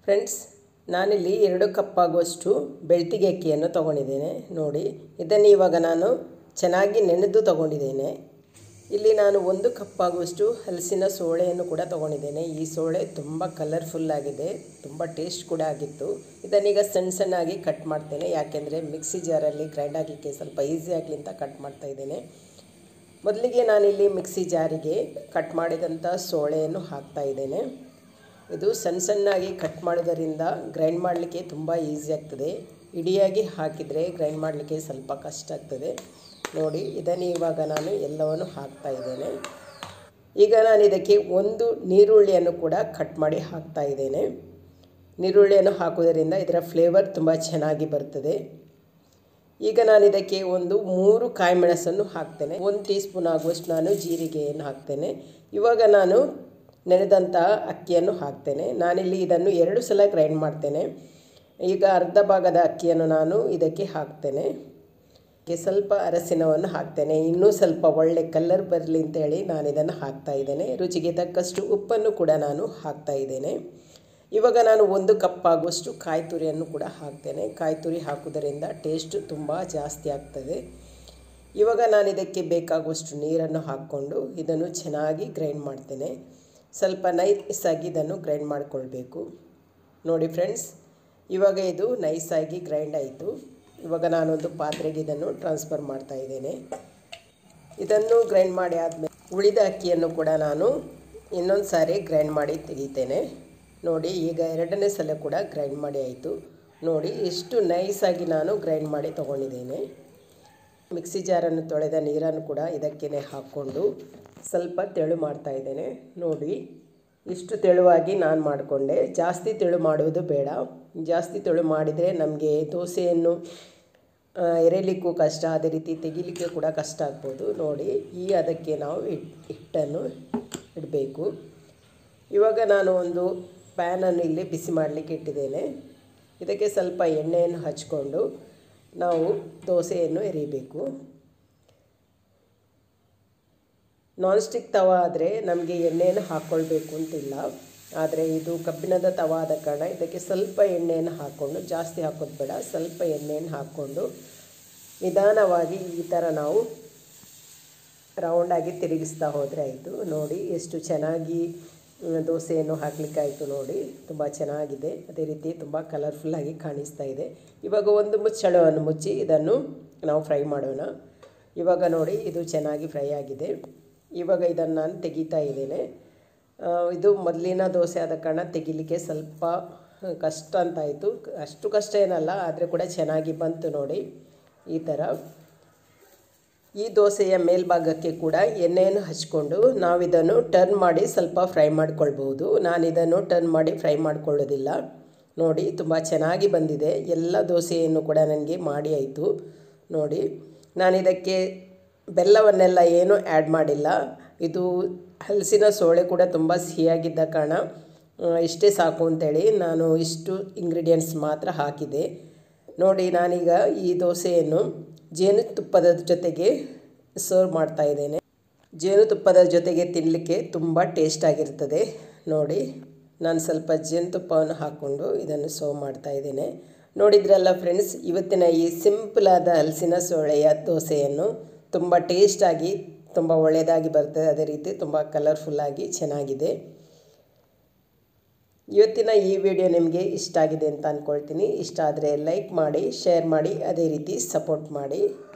friends ನಾನಿಲ್ಲಿ ಎರಡು cup ಆಗುವಷ್ಟು ಬೆಳ್ತಿಗೆ ಅಕ್ಕಿಯನ್ನು ತೊಗೊಂಡಿದ್ದೇನೆ ನೋಡಿ ಇದನ್ನು ಇವಾಗ ನಾನು ಚೆನ್ನಾಗಿ ನೆನೆದು ತೊಗೊಂಡಿದ್ದೇನೆ ಇಲ್ಲಿ ನಾನು ಒಂದು ಕಪ್ ಆಗುವಷ್ಟು ಹಲಸಿನ ಸೋಳೆಯನ್ನು ಕೂಡ ತೊಗೊಂಡಿದ್ದೇನೆ ಈ ಸೋಳೆ ತುಂಬ ಕಲರ್ಫುಲ್ ಆಗಿದೆ ತುಂಬ ಟೇಸ್ಟ್ ಕೂಡ ಆಗಿತ್ತು ಇದನ್ನೀಗ ಸಣ್ಣ ಸಣ್ಣಾಗಿ ಕಟ್ ಮಾಡ್ತೇನೆ ಯಾಕೆಂದರೆ ಮಿಕ್ಸಿ ಜಾರಲ್ಲಿ ಗ್ರೈಂಡ್ ಆಗಲಿಕ್ಕೆ ಸ್ವಲ್ಪ ಈಸಿ ಆಗಲಿ ಅಂತ ಕಟ್ ಮಾಡ್ತಾ ಇದ್ದೇನೆ ಮೊದಲಿಗೆ ನಾನಿಲ್ಲಿ ಮಿಕ್ಸಿ ಜಾರಿಗೆ ಕಟ್ ಮಾಡಿದಂಥ ಸೋಳೆಯನ್ನು ಹಾಕ್ತಾ ಇದ್ದೇನೆ ಇದು ಸಣ್ಣ ಸಣ್ಣಾಗಿ ಕಟ್ ಮಾಡೋದರಿಂದ ಗ್ರೈಂಡ್ ಮಾಡಲಿಕ್ಕೆ ತುಂಬ ಈಸಿ ಆಗ್ತದೆ ಇಡಿಯಾಗಿ ಹಾಕಿದರೆ ಗ್ರೈಂಡ್ ಮಾಡಲಿಕ್ಕೆ ಸ್ವಲ್ಪ ಕಷ್ಟ ಆಗ್ತದೆ ನೋಡಿ ಇದನ್ನು ಇವಾಗ ನಾನು ಎಲ್ಲವನ್ನು ಹಾಕ್ತಾ ಇದ್ದೇನೆ ಈಗ ನಾನು ಇದಕ್ಕೆ ಒಂದು ನೀರುಳ್ಳಿಯನ್ನು ಕೂಡ ಕಟ್ ಮಾಡಿ ಹಾಕ್ತಾ ಇದ್ದೇನೆ ನೀರುಳ್ಳಿಯನ್ನು ಹಾಕೋದರಿಂದ ಇದರ ಫ್ಲೇವರ್ ತುಂಬ ಚೆನ್ನಾಗಿ ಬರ್ತದೆ ಈಗ ನಾನು ಇದಕ್ಕೆ ಒಂದು ಮೂರು ಕಾಯಿ ಮೆಣಸನ್ನು ಹಾಕ್ತೇನೆ ಒಂದು ಟೀ ಸ್ಪೂನ್ ಆಗುವಷ್ಟು ನಾನು ಜೀರಿಗೆಯನ್ನು ಹಾಕ್ತೇನೆ ಇವಾಗ ನಾನು ನೆನೆದಂಥ ಅಕ್ಕಿಯನ್ನು ಹಾಕ್ತೇನೆ ನಾನಿಲ್ಲಿ ಇದನ್ನು ಎರಡು ಸಲ ಗ್ರೈಂಡ್ ಮಾಡ್ತೇನೆ ಈಗ ಅರ್ಧ ಭಾಗದ ಅಕ್ಕಿಯನ್ನು ನಾನು ಇದಕ್ಕೆ ಹಾಕ್ತೇನೆ ಸ್ವಲ್ಪ ಅರಸಿನವನ್ನು ಹಾಕ್ತೇನೆ ಇನ್ನೂ ಸ್ವಲ್ಪ ಒಳ್ಳೆ ಕಲರ್ ಬರಲಿ ಅಂತೇಳಿ ನಾನು ಇದನ್ನು ಹಾಕ್ತಾ ಇದ್ದೇನೆ ರುಚಿಗೆ ತಕ್ಕಷ್ಟು ಉಪ್ಪನ್ನು ಕೂಡ ನಾನು ಹಾಕ್ತಾ ಇದ್ದೇನೆ ಇವಾಗ ನಾನು ಒಂದು ಕಪ್ ಆಗುವಷ್ಟು ಕಾಯಿ ತುರಿಯನ್ನು ಕೂಡ ಹಾಕ್ತೇನೆ ಕಾಯಿ ತುರಿ ಹಾಕೋದರಿಂದ ಟೇಸ್ಟ್ ತುಂಬ ಜಾಸ್ತಿ ಆಗ್ತದೆ ಇವಾಗ ನಾನು ಇದಕ್ಕೆ ಬೇಕಾಗುವಷ್ಟು ನೀರನ್ನು ಹಾಕ್ಕೊಂಡು ಇದನ್ನು ಚೆನ್ನಾಗಿ ಗ್ರೈಂಡ್ ಮಾಡ್ತೇನೆ ಸ್ವಲ್ಪ ನೈಸಾಗಿ ಇದನ್ನು ಗ್ರೈಂಡ್ ಮಾಡಿಕೊಳ್ಬೇಕು ನೋಡಿ ಫ್ರೆಂಡ್ಸ್ ಇವಾಗ ಇದು ನೈಸಾಗಿ ಗ್ರೈಂಡ್ ಆಯಿತು ಇವಾಗ ನಾನೊಂದು ಪಾತ್ರೆಗೆ ಇದನ್ನು ಟ್ರಾನ್ಸ್ಫರ್ ಮಾಡ್ತಾ ಇದ್ದೇನೆ ಇದನ್ನು ಗ್ರೈಂಡ್ ಮಾಡಿ ಆದಮೇಲೆ ಉಳಿದ ಅಕ್ಕಿಯನ್ನು ಕೂಡ ನಾನು ಇನ್ನೊಂದು ಸಾರಿ ಗ್ರೈಂಡ್ ಮಾಡಿ ತೆಗಿತೇನೆ ನೋಡಿ ಈಗ ಎರಡನೇ ಸಲ ಕೂಡ ಗ್ರೈಂಡ್ ಮಾಡಿ ಆಯಿತು ನೋಡಿ ಎಷ್ಟು ನೈಸಾಗಿ ನಾನು ಗ್ರೈಂಡ್ ಮಾಡಿ ತೊಗೊಂಡಿದ್ದೇನೆ ಮಿಕ್ಸಿ ಜಾರನ್ನು ತೊಳೆದ ನೀರನ್ನು ಕೂಡ ಇದಕ್ಕೇ ಹಾಕ್ಕೊಂಡು ಸ್ವಲ್ಪ ತೆಳು ಮಾಡ್ತಾ ಇದ್ದೇನೆ ನೋಡಿ ಇಷ್ಟು ತೆಳುವಾಗಿ ನಾನು ಮಾಡಿಕೊಂಡೆ ಜಾಸ್ತಿ ತೆಳು ಮಾಡುವುದು ಬೇಡ ಜಾಸ್ತಿ ತೆಳು ಮಾಡಿದರೆ ನಮಗೆ ದೋಸೆಯನ್ನು ಎರೆಯಲಿಕ್ಕೂ ಕಷ್ಟ ಅದೇ ರೀತಿ ತೆಗಿಲಿಕ್ಕೆ ಕೂಡ ಕಷ್ಟ ಆಗ್ಬೋದು ನೋಡಿ ಈ ಅದಕ್ಕೆ ನಾವು ಹಿಟ್ಟನ್ನು ಇಡಬೇಕು ಇವಾಗ ನಾನು ಒಂದು ಪ್ಯಾನನ್ನು ಇಲ್ಲಿ ಬಿಸಿ ಮಾಡಲಿಕ್ಕೆ ಇಟ್ಟಿದ್ದೇನೆ ಇದಕ್ಕೆ ಸ್ವಲ್ಪ ಎಣ್ಣೆಯನ್ನು ಹಚ್ಕೊಂಡು ನಾವು ದೋಸೆಯನ್ನು ಎರಿಬೇಕು ನಾನ್ ಸ್ಟಿಕ್ ತವ ಆದರೆ ನಮಗೆ ಎಣ್ಣೆಯನ್ನು ಹಾಕ್ಕೊಳ್ಬೇಕು ಅಂತಿಲ್ಲ ಆದರೆ ಇದು ಕಬ್ಬಿಣದ ತವ ಆದ ಕಾರಣ ಇದಕ್ಕೆ ಸ್ವಲ್ಪ ಎಣ್ಣೆಯನ್ನು ಹಾಕ್ಕೊಂಡು ಜಾಸ್ತಿ ಹಾಕೋದು ಬೇಡ ಸ್ವಲ್ಪ ಎಣ್ಣೆಯನ್ನು ಹಾಕ್ಕೊಂಡು ನಿಧಾನವಾಗಿ ಈ ಥರ ನಾವು ರೌಂಡಾಗಿ ತಿರುಗಿಸ್ತಾ ಹೋದರೆ ಆಯಿತು ನೋಡಿ ಎಷ್ಟು ಚೆನ್ನಾಗಿ ದೋಸೆಯನ್ನು ಹಾಕಲಿಕ್ಕಾಯಿತು ನೋಡಿ ತುಂಬ ಚೆನ್ನಾಗಿದೆ ಅದೇ ರೀತಿ ತುಂಬ ಕಲರ್ಫುಲ್ಲಾಗಿ ಕಾಣಿಸ್ತಾ ಇದೆ ಇವಾಗ ಒಂದು ಮುಚ್ಚಳವನ್ನು ಮುಚ್ಚಿ ಇದನ್ನು ನಾವು ಫ್ರೈ ಮಾಡೋಣ ಇವಾಗ ನೋಡಿ ಇದು ಚೆನ್ನಾಗಿ ಫ್ರೈ ಆಗಿದೆ ಇವಾಗ ಇದನ್ನು ನಾನು ತೆಗಿತಾ ಇದ್ದೇನೆ ಇದು ಮೊದಲಿನ ದೋಸೆ ಆದ ಕಾರಣ ತೆಗಿಲಿಕ್ಕೆ ಸ್ವಲ್ಪ ಕಷ್ಟ ಅಂತಾಯಿತು ಅಷ್ಟು ಕಷ್ಟ ಏನಲ್ಲ ಆದರೆ ಕೂಡ ಚೆನ್ನಾಗಿ ಬಂತು ನೋಡಿ ಈ ಥರ ಈ ದೋಸೆಯ ಮೇಲ್ಭಾಗಕ್ಕೆ ಕೂಡ ಎಣ್ಣೆಯನ್ನು ಹಚ್ಕೊಂಡು ನಾವಿದನ್ನು ಟರ್ನ್ ಮಾಡಿ ಸ್ವಲ್ಪ ಫ್ರೈ ಮಾಡ್ಕೊಳ್ಬೋದು ನಾನಿದನ್ನು ಟರ್ನ್ ಮಾಡಿ ಫ್ರೈ ಮಾಡ್ಕೊಳ್ಳೋದಿಲ್ಲ ನೋಡಿ ತುಂಬ ಚೆನ್ನಾಗಿ ಬಂದಿದೆ ಎಲ್ಲ ದೋಸೆಯನ್ನು ಕೂಡ ನನಗೆ ಮಾಡಿ ಆಯಿತು ನೋಡಿ ನಾನಿದಕ್ಕೆ ಬೆಲ್ಲವನ್ನೆಲ್ಲ ಏನೂ ಆ್ಯಡ್ ಮಾಡಿಲ್ಲ ಇದು ಹಲಸಿನ ಸೋಳೆ ಕೂಡ ತುಂಬ ಸಿಹಿಯಾಗಿದ್ದ ಕಾರಣ ಇಷ್ಟೇ ಸಾಕು ಅಂತೇಳಿ ನಾನು ಇಷ್ಟು ಇಂಗ್ರೀಡಿಯೆಂಟ್ಸ್ ಮಾತ್ರ ಹಾಕಿದೆ ನೋಡಿ ನಾನೀಗ ಈ ದೋಸೆಯನ್ನು ಜೇನುತುಪ್ಪದ ಜೊತೆಗೆ ಸರ್ವ್ ಮಾಡ್ತಾ ಇದ್ದೇನೆ ಜೇನುತುಪ್ಪದ ಜೊತೆಗೆ ತಿನ್ನಲಿಕ್ಕೆ ತುಂಬ ಟೇಸ್ಟಾಗಿರ್ತದೆ ನೋಡಿ ನಾನು ಸ್ವಲ್ಪ ಜೇನುತುಪ್ಪವನ್ನು ಹಾಕ್ಕೊಂಡು ಇದನ್ನು ಸರ್ವ್ ಮಾಡ್ತಾ ಇದ್ದೇನೆ ನೋಡಿದ್ರಲ್ಲ ಫ್ರೆಂಡ್ಸ್ ಇವತ್ತಿನ ಈ ಸಿಂಪಲಾದ ಹಲಸಿನ ಸೋಳೆಯ ದೋಸೆಯನ್ನು ತುಂಬ ಟೇಸ್ಟಾಗಿ ತುಂಬ ಒಳ್ಳೆಯದಾಗಿ ಬರ್ತದೆ ಅದೇ ರೀತಿ ತುಂಬ ಕಲರ್ಫುಲ್ಲಾಗಿ ಚೆನ್ನಾಗಿದೆ ಇವತ್ತಿನ ಈ ವಿಡಿಯೋ ನಿಮಗೆ ಇಷ್ಟ ಆಗಿದೆ ಅಂತ ಅಂದ್ಕೊಳ್ತೀನಿ ಇಷ್ಟ ಆದರೆ ಲೈಕ್ ಮಾಡಿ ಶೇರ್ ಮಾಡಿ ಅದೇ ರೀತಿ ಸಪೋರ್ಟ್ ಮಾಡಿ